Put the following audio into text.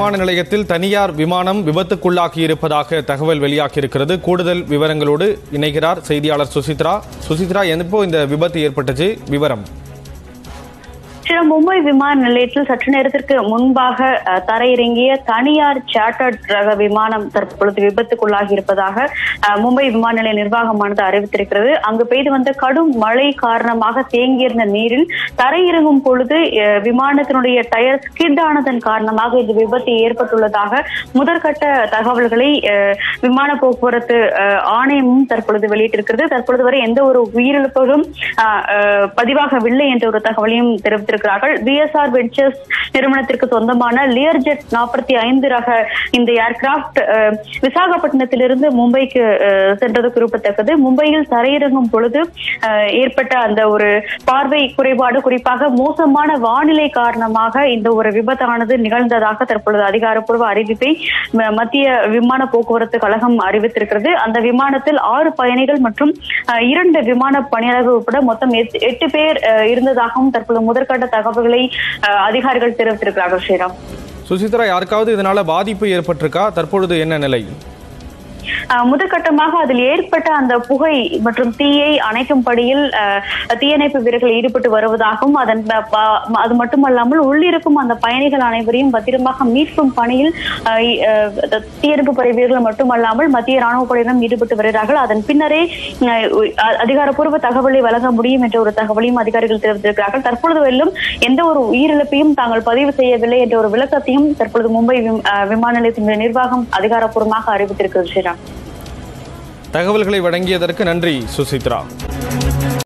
விமான நிலையத்தில் தனியார் விமானம் விபத்துக்குள்ளாகி இருப்பதாக தகவல் வெளியாகியிருக்கிறது கூடுதல் விவரங்களோடு இணைகிறார் செய்தியாளர் சுசித்ரா சுசித்ரா எப்போ இந்த விபத்து ஏற்பட்டுச்சு விவரம் சில மும்பை விமான நிலையத்தில் சற்று நேரத்திற்கு முன்பாக அஹ், தரையிறங்கிய தனியார் சார்ட்டர்ட் ரக விமானம் தற்பொழுது விபத்துக்குள்ளாகி இருப்பதாக அஹ், மும்பை விமான நிலைய நிர்வாகமானது அறிவித்திருக்கிறது அங்கு பெய்து வந்த கடும் மழை காரணமாக தேங்கியிருந்த நீரில் தரையிறங்கும் பொழுது அஹ், விமானத்தினுடைய டயர் ஸ்கிட் ஆனதன் காரணமாக இந்த விபத்து ஏற்பட்டுள்ளதாக முதற்கட்ட தகவல்களை அஹ், விமான போக்குவரத்து அஹ், ஆணையமும் தற்பொழுது வெளியிட்டிருக்கிறது தற்பொழுது வரை எந்த ஒரு உயிரிழப்புகளும் அஹ், அஹ், பதிவாகவில்லை என்ற ஒரு தகவலையும் தெரிவித்திருக்கிறார்கள் பிஎஸ்ஆர் வெஞ்சர்ஸ் நிறுவனத்திற்கு சொந்தமான லியர்ஜெட் நாற்பத்தி ஐந்து ரக இந்த ஏர்கிராப்ட் விசாகப்பட்டினத்திலிருந்து மும்பைக்கு அஹ், சென்றது குறிப்பிடத்தக்கது மும்பையில் தரையிறங்கும் பொழுது அஹ், ஏற்பட்ட அந்த ஒரு பார்வை குறைபாடு குறிப்பாக மோசமான வானிலை காரணமாக இந்த ஒரு விபத்தானது நிகழ்ந்ததாக தற்பொழுது அதிகாரப்பூர்வ அறிவிப்பை ம- மத்திய விமான போக்குவரத்து கழகம் அறிவித்திருக்கிறது அந்த விமானத்தில் ஆறு பயணிகள் மற்றும் அஹ், இரண்டு விமான பணியாளர்கள் உட்பட மொத்தம் எட்டு- எட்டு பேர் அஹ், இருந்ததாகவும் தற்பொழுது முதற்கட்ட தகவல்களை அஹ், அதிகாரிகள் தெரிவித்திருக்கிறார்கள் ஸ்ரீராம் சுசித்ரா யாருக்காவது இதனால பாதிப்பு ஏற்பட்டிருக்கா தற்பொழுது என்ன நிலை அஹ், முதற்கட்டமாக அதில் ஏற்பட்ட அந்த புகை மற்றும் தீயை அணைக்கும் படியில் அஹ், தீயணைப்பு வீரர்கள் ஈடுபட்டு வருவதாகவும் அதன் ப- ப- அது மட்டுமல்லாமல் உள்ளிருக்கும் அந்த பயணிகள் அனைவரையும் பத்திரமாக மீட்கும் பணியில் அஹ், இ- அஹ், தீயணைப்பு படை வீரர்கள் மட்டுமல்லாமல் மத்திய ராணுவ படையினரும் ஈடுபட்டு வருகிறார்கள் அதன் பின்னரே அஹ், உ- அ- அதிகாரப்பூர்வ தகவலை வழங்க முடியும் என்ற ஒரு தகவலையும் அதிகாரிகள் தெரிவித்திருக்கிறார்கள் தற்பொழுது வெல்லும் எந்த ஒரு உயிரிழப்பையும் தாங்கள் பதிவு செய்யவில்லை என்ற ஒரு விளக்கத்தையும் தற்பொழுது மும்பை விம்- அஹ், விமான நிலையத்தின் நிர்வாகம் அதிகாரப்பூர்வமாக அறிவித்திருக்கிறது ஸ்ரீராம் தகவல்களை வழங்கியதற்கு நன்றி சுசித்ரா